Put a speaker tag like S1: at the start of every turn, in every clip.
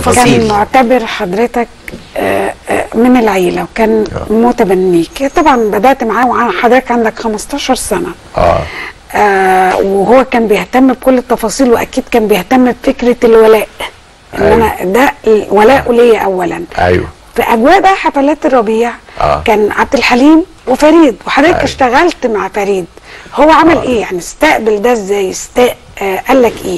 S1: التفاصيل.
S2: كان معتبر حضرتك آه، آه، من العيله وكان متبنيك طبعا بدات معاه وحضرتك عندك 15 سنه
S1: اه
S2: آه وهو كان بيهتم بكل التفاصيل واكيد كان بيهتم بفكره الولاء ان
S1: أيوة.
S2: انا ده ولاء ليا اولا
S1: ايوه
S2: في اجواء بقى حفلات الربيع
S1: آه.
S2: كان عبد الحليم وفريد وحضرتك
S1: أيوة.
S2: اشتغلت مع فريد هو عمل ايه يعني استقبل ده ازاي استاء آه قال لك ايه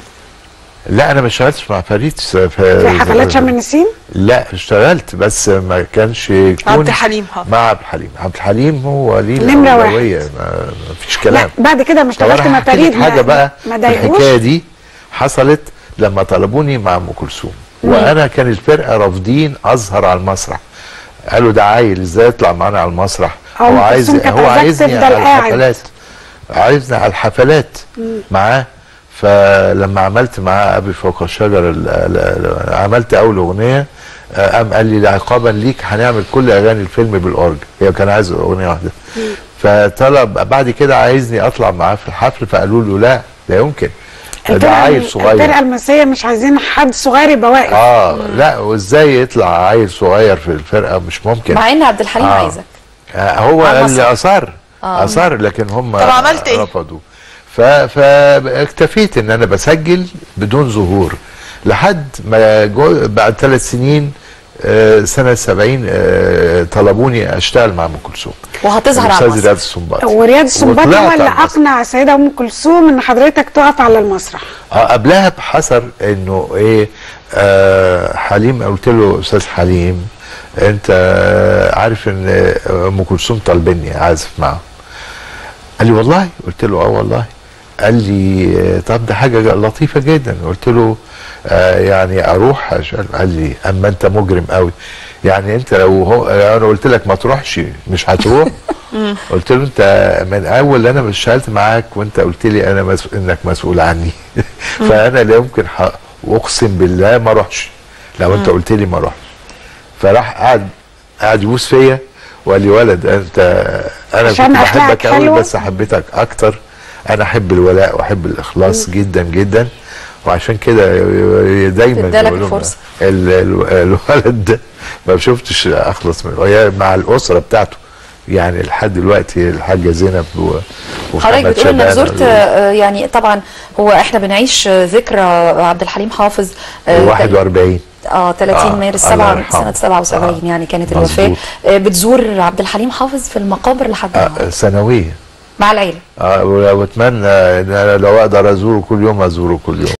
S1: لا انا ما اشتغلتش مع فريد في,
S2: في حفلات شم النسيم
S1: لا اشتغلت بس ما كانش يكون
S3: عبد الحليم حافظ.
S1: مع عبد الحليم عبد الحليم هو ليه
S2: نمرة
S1: الأولوية، ما ما فيش كلام
S2: لا بعد كده ما
S1: طب أنا
S2: اشتغلت مع
S1: هحكي لك
S2: فريد
S1: حاجه بقى
S2: ما
S1: في
S2: ضايقوش
S1: الحكايه دي حصلت لما طلبوني مع ام كلثوم وانا كان الفرقه رافضين اظهر على المسرح قالوا ده عيل ازاي يطلع معانا على المسرح
S2: أو
S1: هو
S2: أم
S1: عايز
S2: كلثوم كانت
S1: هو
S2: عايزاك
S1: عايزني
S2: تفضل
S1: على
S2: قاعد.
S1: الحفلات عايزني على الحفلات معاه فلما عملت معاه ابي فوق الشجر ال- ال- ال- عملت اول اغنيه آه، قام قال لي عقابا ليك هنعمل كل اغاني الفيلم بالاورج هي كان عايز اغنيه واحده فطلب بعد كده عايزني اطلع معاه في الحفل فقالوا له لا لا يمكن ده
S2: الفرقه
S1: عيل صغير
S2: الفرقه المسيه مش عايزين حد صغير يبقى واقف
S1: اه لا وازاي يطلع عيل صغير في الفرقه مش ممكن
S4: مع ان عبد الحليم
S1: آه.
S4: عايزك
S1: آه هو
S4: على
S1: اللي
S4: المسرح.
S1: اصر
S4: آه.
S1: اصر لكن هم
S3: طب عملت إيه؟
S1: رفضوا ف- فاكتفيت ان انا بسجل بدون ظهور لحد ما جو بعد ثلاث سنين آه، سنه 70 آه، طلبوني اشتغل مع ام كلثوم
S4: وهتظهر على
S1: الاستاذ
S4: المسرح
S1: رياض السنباطي
S2: ورياض السنباطي
S1: وطلعت
S2: هو اللي
S1: على المسرح.
S2: اقنع السيده ام كلثوم ان حضرتك تقف على المسرح
S1: اه قبلها حصل انه ايه آه حليم قلت له استاذ حليم انت آه، عارف ان ام كلثوم طالبني اعزف معاهم قال لي والله قلت له اه والله قال لي آه، طب ده حاجه لطيفه جدا قلت له آه يعني اروح عشان قال لي اما انت مجرم قوي يعني انت لو هو انا قلت لك ما تروحش مش هتروح قلت له انت من اول انا اشتغلت معاك وانت قلت لي انا مسؤول انك مسؤول عني فانا لا يمكن ح- اقسم بالله ما اروحش لو انت قلت لي ما اروحش فراح قعد قعد يبوس فيا وقال لي ولد انت انا
S2: عشان
S1: كنت
S2: أخلاقك
S1: بحبك قوي
S2: حلوة؟
S1: بس حبيتك اكتر انا احب الولاء واحب الاخلاص جدا جدا وعشان كده دايما
S4: ادالك
S1: يقولوا
S4: الفرصة.
S1: ال- ال- الولد ده ما شفتش اخلص منه وهي مع الاسره بتاعته يعني لحد دلوقتي الحاجه زينب و-
S4: حضرتك
S1: ومحمد
S4: بتقول انك
S1: شبانة
S4: زرت آه، يعني طبعا هو احنا بنعيش آه، ذكرى عبد الحليم حافظ آه،
S1: 41
S4: اه 30
S1: آه،
S4: مارس
S1: الله
S4: 7
S1: يرحمه.
S4: سنه 77
S1: آه،
S4: يعني كانت
S1: مظبوط.
S4: الوفاه آه، بتزور عبد الحليم حافظ في المقابر لحد النهارده
S1: آه، سنويه
S4: مع العيله
S1: آه، واتمنى ان أنا لو اقدر ازوره كل يوم ازوره كل يوم